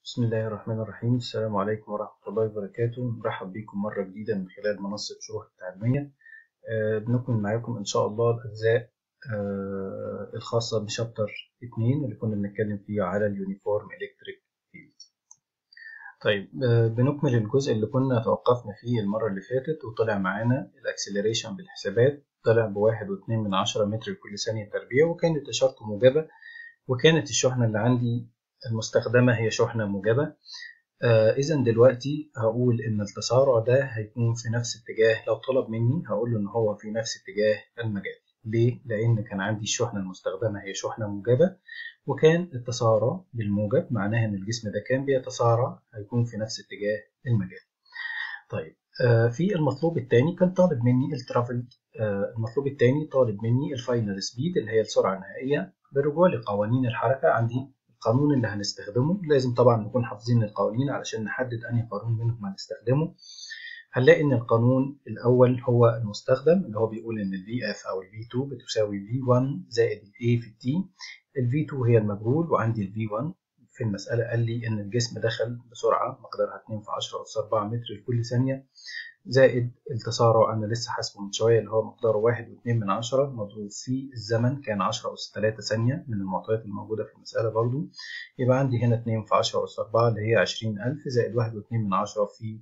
بسم الله الرحمن الرحيم السلام عليكم ورحمة الله وبركاته مرحب بكم مرة جديدة من خلال منصة شروح التعليمية آه، بنكمل معاكم إن شاء الله الأجزاء آه، الخاصة بشابتر 2 اللي كنا بنتكلم فيه على اليونيفورم إلكتريك فيلد طيب آه، بنكمل الجزء اللي كنا توقفنا فيه المرة اللي فاتت وطلع معانا الأكسلريشن بالحسابات طلع بواحد واتنين من عشرة متر كل ثانية تربيع وكانت إشارته موجبة وكانت الشحنة اللي عندي المستخدمة هي شحنة موجبة آه إذا دلوقتي هقول إن التسارع ده هيكون في نفس اتجاه لو طلب مني هقول له إن هو في نفس اتجاه المجال ليه؟ لأن كان عندي الشحنة المستخدمة هي شحنة موجبة وكان التسارع بالموجب معناها إن الجسم ده كان بيتسارع هيكون في نفس اتجاه المجال. طيب آه في المطلوب الثاني كان طالب مني الترافل آه المطلوب الثاني طالب مني الفاينل سبيد اللي هي السرعة النهائية بالرجوع لقوانين الحركة عندي القانون اللي هنستخدمه لازم طبعا نكون حافظين القوانين علشان نحدد أنهي قانون منهم هنستخدمه هنلاقي إن القانون الأول هو المستخدم اللي هو بيقول إن ال VF أو ال V2 بتساوي V1 زائد ال A في T ال V2 هي المجهول وعندي ال V1 في المسألة قال لي إن الجسم دخل بسرعة مقدارها 2 في 10 أس 4 متر لكل ثانية زائد التسارع أنا لسه حاسبه من شوية اللي هو مقداره واحد واتنين من عشرة مضروب في الزمن كان عشرة أس تلاتة ثانية من المعطيات الموجودة في المسألة برضو يبقى عندي هنا اتنين في عشرة أس أربعة اللي هي عشرين ألف زائد واحد واتنين من عشرة في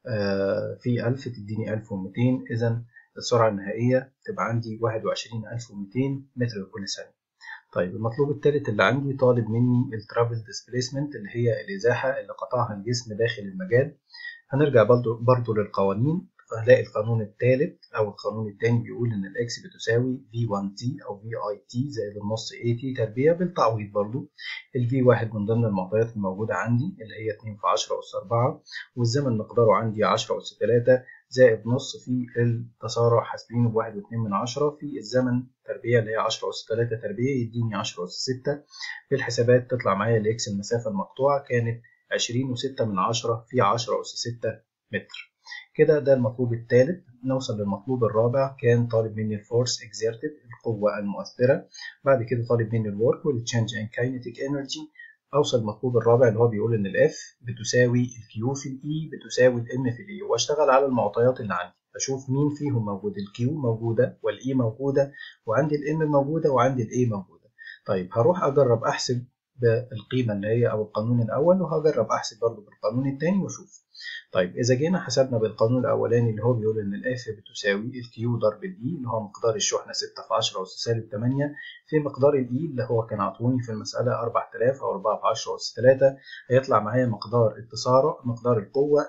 آه في ألف تديني ألف ومتين إذا السرعة النهائية تبقى عندي واحد وعشرين ألف ومتين متر لكل ثانية. طيب المطلوب الثالث اللي عندي طالب مني الترافل ديسبيسمنت اللي هي الإزاحة اللي قطعها الجسم داخل المجال هنرجع برضو, برضو للقوانين فهلاقي القانون الثالث أو القانون الثاني بيقول إن الإكس بتساوي V1T أو VIT زائد النص AT تربيع بالتعويض برضو ال V1 من ضمن المعطيات الموجودة عندي اللي هي 2 في 10 أس 4 والزمن مقداره عندي 10 أس 3 زائد نص في التسارع حاسبينه بواحد واتنين من عشرة في الزمن تربيع اللي هي عشرة أس تلاتة تربيع يديني عشرة أس ستة في الحسابات تطلع معايا الإكس المسافة المقطوعة كانت عشرين وستة من عشرة في عشرة أس ستة متر كده ده المطلوب الثالث نوصل للمطلوب الرابع كان طالب مني الفورس اكزيرتد القوة المؤثرة بعد كده طالب مني الورك والتشينج ان كاينيتيك انرجي اوصل المطلوب الرابع اللي هو بيقول ان الاف بتساوي الكيو في الاي بتساوي الام في الاي واشتغل على المعطيات اللي عندي اشوف مين فيهم موجود الكيو موجوده والاي موجوده وعندي الام موجوده وعندي الاي موجوده طيب هروح اجرب احسب بالقيمه اللي هي او القانون الاول وهجرب احسب برضه بالقانون الثاني واشوف طيب اذا جينا حسبنا بالقانون الاولاني اللي هو بيقول ان الاف بتساوي الكيو ضرب الاي اللي هو مقدار الشحنه 6 في 10 اس سالب 8 في مقدار الاي اللي هو كان عطوني في المساله 4000 او 4 في 10 اس 3 هيطلع معايا مقدار التسارع مقدار القوه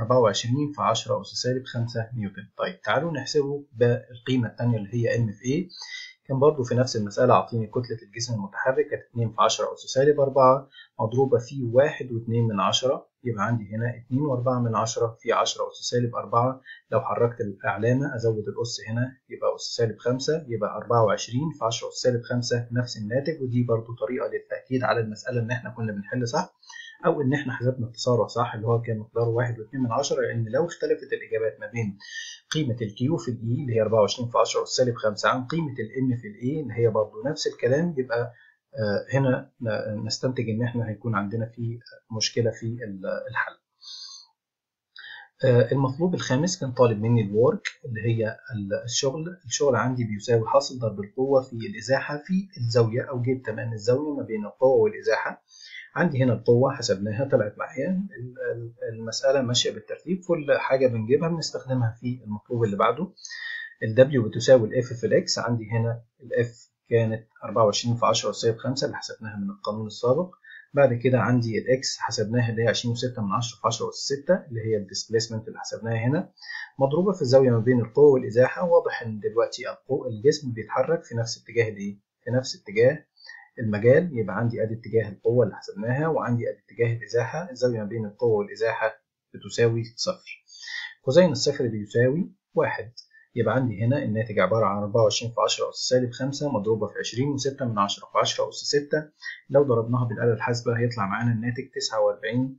24 في 10 اس سالب 5 نيوتن طيب تعالوا نحسبه بالقيمه الثانيه اللي هي ام في اي كان برضو في نفس المسألة عاطيني كتلة الجسم المتحرك كانت 2 في 10 أس سالب 4 مضروبة في 1 و2 من 10 يبقى عندي هنا 2 و4 من 10 في 10 أس سالب 4 لو حركت الأعلامة أزود الأس هنا يبقى أس سالب 5 يبقى 24 في 10 أس سالب 5 نفس الناتج ودي برضو طريقة للتأكيد على المسألة إن إحنا كنا بنحل صح أو إن إحنا حسبنا التسارع صح اللي هو كان مقداره 1 و2 من 10 لأن لو اختلفت الإجابات ما بين قيمة الكيو في الإي اللي هي 24 في 10 أس سالب 5 عن قيمة الإم في الإي اللي هي برضه نفس الكلام يبقى هنا نستنتج إن إحنا هيكون عندنا في مشكلة في الحل. المطلوب الخامس كان طالب مني الورك اللي هي الشغل، الشغل عندي بيساوي حاصل ضرب القوة في الإزاحة في الزاوية أو جيب تمام الزاوية ما بين القوة والإزاحة. عندي هنا القوة حسبناها طلعت معايا المسألة ماشية بالترتيب كل حاجة بنجيبها بنستخدمها في المطلوب اللي بعده ال W بتساوي ال F في ال X عندي هنا ال F كانت 24 في 10 سالب 5 اللي حسبناها من القانون السابق بعد كده عندي ال X حسبناها اللي هي 20 و6 من 10 في 10 أس 6 اللي هي الديسبيسمنت اللي حسبناها هنا مضروبة في الزاوية ما بين القوة والإزاحة واضح إن دلوقتي الجسم بيتحرك في نفس اتجاه الإيه؟ في نفس اتجاه المجال يبقى عندي ادي اتجاه القوة اللي حسبناها وعندي ادي اتجاه الإزاحة الزاوية ما بين القوة والإزاحة بتساوي صفر كوزين الصفر بيساوي واحد يبقى عندي هنا الناتج عبارة عن 24 في 10 أس سالب 5 مضروبة في 20 و6 من 10 في 10 أس 6 لو ضربناها بالآلة الحاسبة هيطلع معانا الناتج 49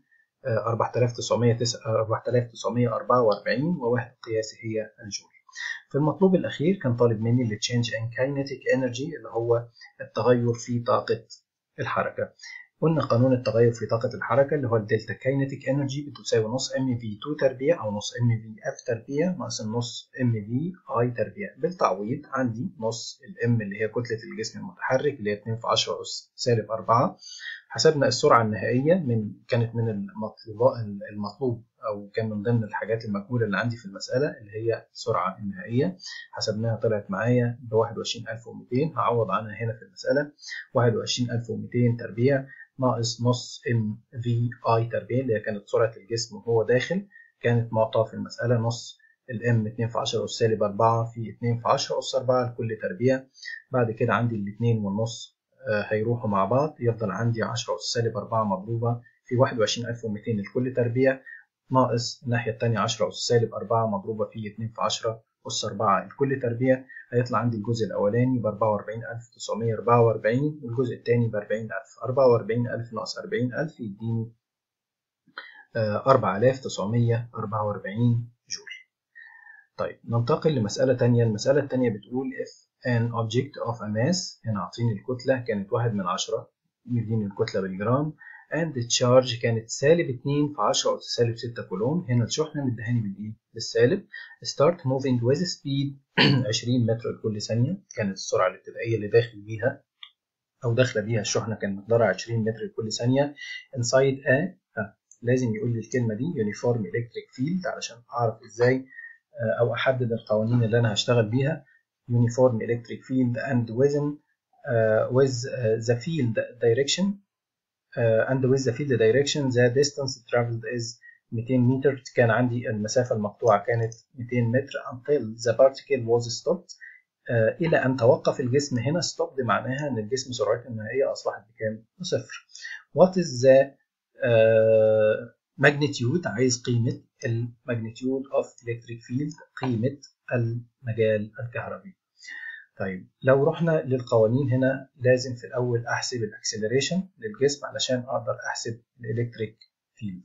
4944 ووحدة قياسي هي الجول في المطلوب الأخير كان طالب مني ال Change in Kinetic Energy اللي هو التغير في طاقة الحركة قلنا قانون التغير في طاقة الحركة اللي هو الدلتا كاينتيك انرجي بتساوي نص ام في 2 تربيع او نص ام في اف تربيع ناقص النص ام في اي تربيع بالتعويض عندي نص الام اللي هي كتلة الجسم المتحرك اللي هي 2 في 10 أس سالب 4 حسبنا السرعة النهائية من كانت من المطلوب المطلوب أو كان من ضمن الحاجات المجهولة اللي عندي في المسألة اللي هي السرعة النهائية حسبناها طلعت معايا ب 21200 هعوض عنها هنا في المسألة 21200 تربيع ناقص نص ام في اي تربيع اللي هي كانت سرعة الجسم وهو داخل كانت معطاة في المسألة نص الام 2 في 10 أس سالب 4 في 2 في 10 أس 4 لكل تربيع بعد كده عندي الاتنين والنص هيروحوا مع بعض يفضل عندي 10 أس سالب 4 مضروبة في 21200 لكل تربيع ناقص الناحية التانية 10 أس سالب 4 مضروبة في 2 في 10 أس 4 لكل تربيع هيطلع عندي الجزء الأولاني ب 44944 والجزء التاني ب 40000 44000 ناقص 40000 يديني 4944 جول طيب ننتقل لمسألة تانية المسألة التانية بتقول if an object of a mass هنا عاطيني الكتلة كانت واحد من عشرة يديني الكتلة بالجرام and the charge كانت سالب 2 في 10 أس سالب 6 كولوم هنا الشحنة مدهاني بالإيه؟ بالسالب start moving with speed 20 متر لكل ثانية كانت السرعة الابتدائية اللي داخل بيها أو داخلة بيها الشحنة كان مقدارها 20 متر لكل ثانية inside a لازم يقول لي الكلمة دي uniform electric field علشان أعرف إزاي أو أحدد القوانين اللي أنا هشتغل بيها uniform electric field and within uh, with uh, the field direction uh, and with the field direction the distance traveled is 200 متر كان عندي المسافة المقطوعة كانت 200 متر until the particle was stopped uh, إلى أن توقف الجسم هنا stopped معناها أن الجسم سرعته النهائية أصبحت بكام؟ بصفر. What is the uh, magnitude عايز قيمة الماجنتيود of electric field قيمة المجال الكهربي. طيب لو رحنا للقوانين هنا لازم في الأول أحسب الأكسلريشن للجسم علشان أقدر أحسب الإلكتريك فيلد.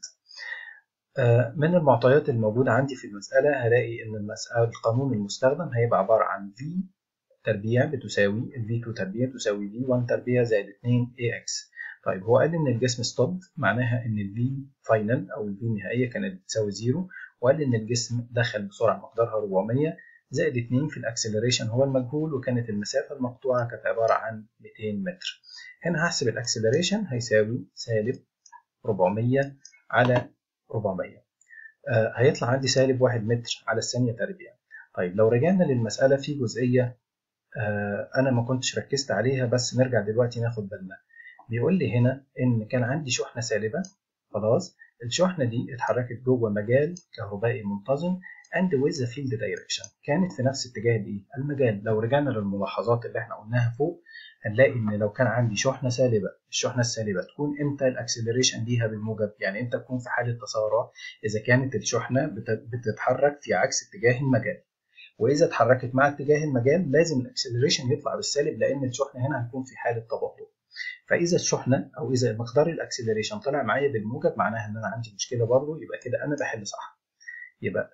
من المعطيات الموجودة عندي في المسألة هلاقي إن المسألة القانون المستخدم هيبقى عبارة عن V تربيع بتساوي ال V2 تربيع تساوي V1 تربيع زائد 2 AX. طيب هو قال إن الجسم ستوب معناها إن ال V فاينل أو ال V نهائية كانت بتساوي زيرو وقال إن الجسم دخل بسرعة مقدارها 400 زائد 2 في الاكسلريشن هو المجهول وكانت المسافة المقطوعة كانت عبارة عن 200 متر. هنا هحسب الاكسلريشن هيساوي سالب 400 على 400 آه هيطلع عندي سالب 1 متر على الثانية تربيع. طيب لو رجعنا للمسألة في جزئية آه أنا ما كنتش ركزت عليها بس نرجع دلوقتي ناخد بالنا. بيقول لي هنا إن كان عندي شحنة سالبة خلاص الشحنة دي اتحركت جوه مجال كهربائي منتظم and with the field direction كانت في نفس اتجاه الايه؟ المجال لو رجعنا للملاحظات اللي احنا قلناها فوق هنلاقي ان لو كان عندي شحنه سالبه الشحنه السالبه تكون امتى الاكسلريشن ليها بالموجب يعني امتى تكون في حاله تسارع اذا كانت الشحنه بتتحرك في عكس اتجاه المجال واذا اتحركت مع اتجاه المجال لازم الاكسلريشن يطلع بالسالب لان الشحنه هنا هتكون في حاله تباطؤ فاذا الشحنه او اذا مقدار الاكسلريشن طلع معايا بالموجب معناها ان انا عندي مشكله برضه يبقى كده انا بحل صح يبقى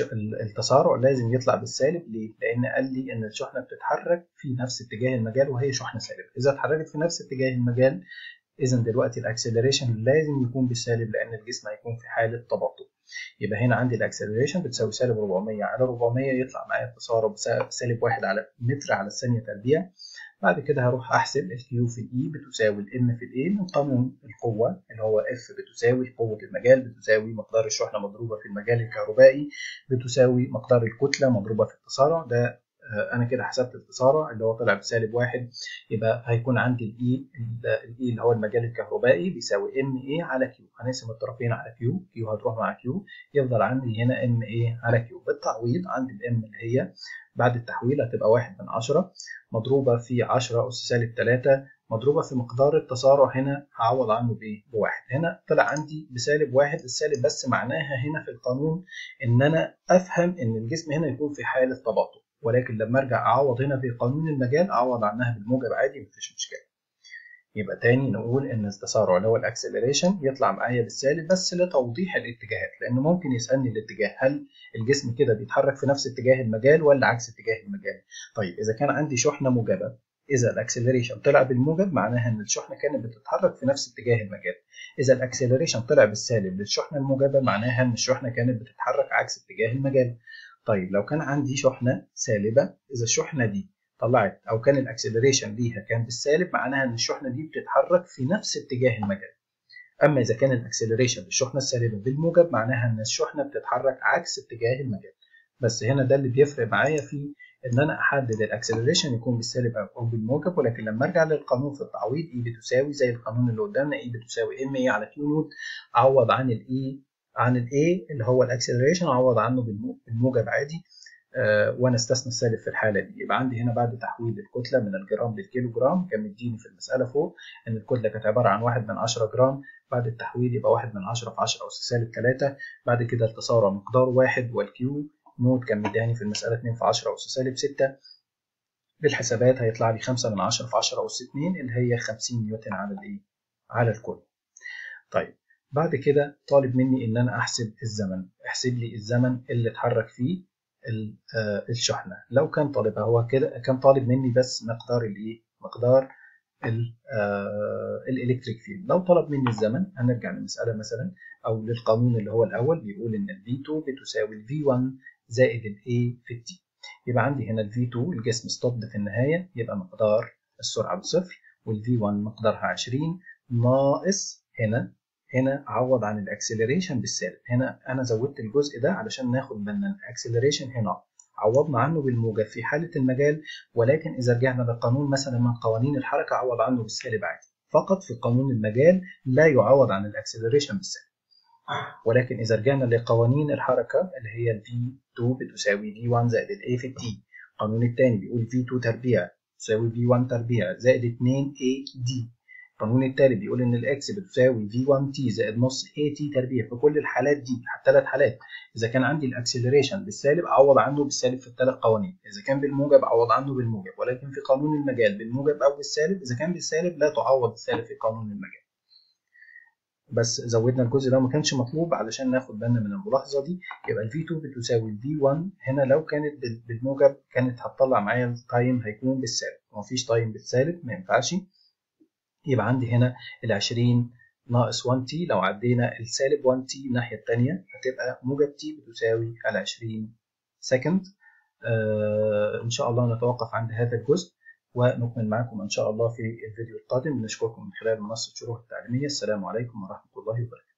التسارع لازم يطلع بالسالب ليه؟ لأن قال لي إن الشحنة بتتحرك في نفس اتجاه المجال وهي شحنة سالبة، إذا اتحركت في نفس اتجاه المجال إذا دلوقتي الأكسلريشن لازم يكون بالسالب لأن الجسم هيكون في حالة تباطؤ. يبقى هنا عندي الأكسلريشن بتساوي سالب 400 على 400 يطلع معايا التسارع بسالب 1 على متر على الثانية تربيع. بعد كده هروح احسب الكيو في الاي بتساوي الام في الاي من قانون القوه اللي هو اف بتساوي قوه المجال بتساوي مقدار الشحنه مضروبه في المجال الكهربائي بتساوي مقدار الكتله مضروبه في التسارع ده انا كده حسبت التسارع اللي هو طلع بسالب واحد يبقى هيكون عندي الاي الاي اللي هو المجال الكهربائي بيساوي ام اي على كيو هنقسم الطرفين على كيو كيو هتروح مع كيو يفضل عندي هنا ام اي على كيو بالتعويض عندي الام اللي هي بعد التحويل هتبقى واحد من عشرة مضروبة في عشرة أس سالب تلاتة مضروبة في مقدار التسارع هنا هعوض عنه بإيه؟ بواحد هنا طلع عندي بسالب واحد السالب بس معناها هنا في القانون إن أنا أفهم إن الجسم هنا يكون في حالة تباطؤ ولكن لما أرجع أعوض هنا في قانون المجال أعوض عنها بالموجب عادي مفيش مشكلة يبقى تاني نقول ان التسارع اللي هو الاكسلريشن يطلع معايا بالسالب بس لتوضيح الاتجاهات لان ممكن يسالني الاتجاه هل الجسم كده بيتحرك في نفس اتجاه المجال ولا عكس اتجاه المجال طيب اذا كان عندي شحنه موجبه اذا الاكسلريشن طلع بالموجب معناها ان الشحنه كانت بتتحرك في نفس اتجاه المجال اذا الاكسلريشن طلع بالسالب للشحنه الموجبه معناها ان الشحنه كانت بتتحرك عكس اتجاه المجال طيب لو كان عندي شحنه سالبه اذا الشحنه دي طلعت او كان الاكسلريشن ليها كان بالسالب معناها ان الشحنه دي بتتحرك في نفس اتجاه المجال اما اذا كان الاكسلريشن للشحنه السالبه بالموجب معناها ان الشحنه بتتحرك عكس اتجاه المجال بس هنا ده اللي بيفرق معايا في ان انا احدد الاكسلريشن يكون بالسالب او بالموجب ولكن لما ارجع للقانون في التعويض اي بتساوي زي القانون اللي قدامنا اي بتساوي ام اي على كيو نوت اعوض عن الاي عن الاي اللي هو الاكسلريشن اعوض عنه بالموجب عادي آه وانا استثنى السالب في الحاله دي يبقى عندي هنا بعد تحويل الكتله من الجرام للكيلو جرام كان مديني في المساله فوق ان الكتله كانت عباره عن 1 من 10 جرام بعد التحويل يبقى 1 من 10 في 10 اس سالب 3 بعد كده التصارع مقداره 1 والكيو نوت كان مداني في المسألة 2 في 10 أس سالب 6 بالحسابات هيطلع لي 5 من 10 في 10 أس 2 اللي هي 50 نيوتن على الإيه؟ على الكل. طيب بعد كده طالب مني إن أنا أحسب الزمن، احسب لي الزمن اللي اتحرك فيه الشحنة، لو كان طالبها هو كده كان طالب مني بس مقدار الإيه؟ مقدار الالكتريك فيلد لو طلب مني الزمن هنرجع للمسألة مثلا أو للقانون اللي هو الأول بيقول إن ال V2 بتساوي ال V1 زائد ال A في ال T يبقى عندي هنا ال V2 الجسم ستوبد في النهاية يبقى مقدار السرعة بصفر وال V1 مقدارها 20 ناقص هنا هنا عوض عن الاكسلريشن بالسالب هنا أنا زودت الجزء ده علشان ناخد بالنا الاكسلريشن هنا عوضنا عنه بالموجب في حالة المجال ولكن إذا رجعنا للقانون مثلا من قوانين الحركة عوض عنه بالسالب عادي فقط في قانون المجال لا يعوض عن الاكسلريشن بالسالب ولكن إذا رجعنا لقوانين الحركة اللي هي ال V2 بتساوي V1 زائد ال A في ال T القانون الثاني بيقول V2 تربيع تساوي V1 تربيع زائد 2AD القانون الثالث بيقول ان الاكس بتساوي v1t زائد نص at تربيع في كل الحالات دي الثلاث حالات اذا كان عندي الاكسلريشن بالسالب اعوض عنه بالسالب في الثلاث قوانين اذا كان بالموجب اعوض عنه بالموجب ولكن في قانون المجال بالموجب او بالسالب اذا كان بالسالب لا تعوض السالب في قانون المجال بس زودنا الجزء ده ما كانش مطلوب علشان ناخد بالنا من الملاحظه دي يبقى ال V2 بتساوي ال V1 هنا لو كانت بالموجب كانت هتطلع معايا التايم هيكون بالسالب ومفيش تايم بالسالب ما ينفعش يبقى عندي هنا ال 20 ناقص 1 تي لو عدينا السالب 1 تي الناحية التانية هتبقى موجب تي بتساوي ال 20 سكند آه إن شاء الله نتوقف عند هذا الجزء ونكمل معكم إن شاء الله في الفيديو القادم نشكركم من خلال منصة شروح التعليمية السلام عليكم ورحمة الله وبركاته